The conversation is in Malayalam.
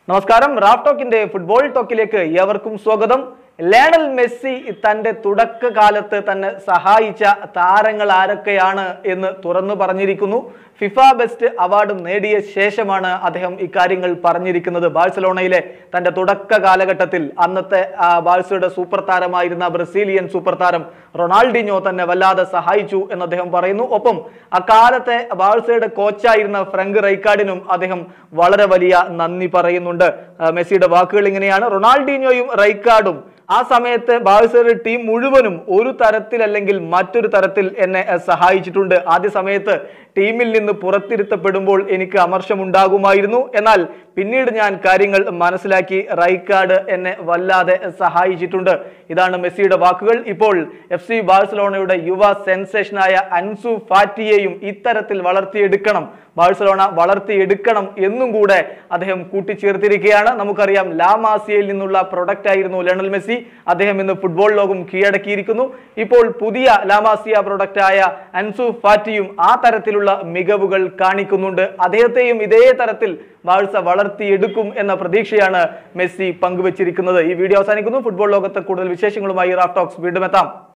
നമസ്കാരം റാഫ് ടോക്കിന്റെ ഫുട്ബോൾ ടോക്കിലേക്ക് ഏവർക്കും സ്വാഗതം ലയണൽ മെസ്സി തന്റെ തുടക്കകാലത്ത് തന്നെ സഹായിച്ച താരങ്ങൾ ആരൊക്കെയാണ് എന്ന് തുറന്നു പറഞ്ഞിരിക്കുന്നു ഫിഫ ബെസ്റ്റ് അവാർഡ് നേടിയ ശേഷമാണ് അദ്ദേഹം ഇക്കാര്യങ്ങൾ പറഞ്ഞിരിക്കുന്നത് ബാഴ്സലോണയിലെ തന്റെ തുടക്ക കാലഘട്ടത്തിൽ അന്നത്തെ ആ, ബാഴ്സയുടെ സൂപ്പർ താരമായിരുന്ന ബ്രസീലിയൻ സൂപ്പർ താരം റൊണാൾഡിനോ തന്നെ വല്ലാതെ സഹായിച്ചു എന്ന് അദ്ദേഹം പറയുന്നു ഒപ്പം അക്കാലത്തെ ബാഴ്സയുടെ കോച്ചായിരുന്ന ഫ്രങ്ക് റൈക്കാർഡിനും അദ്ദേഹം വളരെ വലിയ നന്ദി പറയുന്നുണ്ട് ആ, മെസ്സിയുടെ വാക്കുകൾ ഇങ്ങനെയാണ് റൊണാൾഡിനോയും റൈക്കാർഡും ആ സമയത്ത് ബാഴ്സയുടെ ടീം മുഴുവനും ഒരു തരത്തിൽ അല്ലെങ്കിൽ മറ്റൊരു തരത്തിൽ എന്നെ അഹ്, സഹായിച്ചിട്ടുണ്ട് ആദ്യ സമയത്ത് ടീമിൽ നിന്ന് പുറത്തിരുത്തപ്പെടുമ്പോൾ എനിക്ക് അമർഷമുണ്ടാകുമായിരുന്നു എന്നാൽ പിന്നീട് ഞാൻ കാര്യങ്ങൾ മനസ്സിലാക്കി റൈക്കാർഡ് എന്നെ വല്ലാതെ സഹായിച്ചിട്ടുണ്ട് ഇതാണ് മെസ്സിയുടെ വാക്കുകൾ ഇപ്പോൾ എഫ് സി ബാഴ്സലോണയുടെ യുവ സെൻസേഷനായ അൻസു ഫാറ്റിയെയും ഇത്തരത്തിൽ വളർത്തിയെടുക്കണം ബാഴ്സലോണ വളർത്തിയെടുക്കണം എന്നും കൂടെ അദ്ദേഹം കൂട്ടിച്ചേർത്തിരിക്കുകയാണ് നമുക്കറിയാം ലാമാസിയയിൽ നിന്നുള്ള പ്രൊഡക്റ്റ് ആയിരുന്നു ലയണൽ മെസ്സി അദ്ദേഹം ഇന്ന് ഫുട്ബോൾ ലോകം കീഴടക്കിയിരിക്കുന്നു ഇപ്പോൾ പുതിയ ലാമാസിയ പ്രൊഡക്റ്റ് ആയ അൻസു ഫാറ്റിയും ആ തരത്തിലുള്ള മികവുകൾ കാണിക്കുന്നുണ്ട് അദ്ദേഹത്തെയും ഇതേ തരത്തിൽ ബാഴ്സ വളർത്തിയെടുക്കും എന്ന പ്രതീക്ഷയാണ് മെസ്സി പങ്കുവച്ചിരിക്കുന്നത് ഈ വീഡിയോ അവസാനിക്കുന്നു ഫുട്ബോൾ ലോകത്ത് കൂടുതൽ വിശേഷങ്ങളുമായി റാഫ് ടോക്സ് വീണ്ടും എത്താം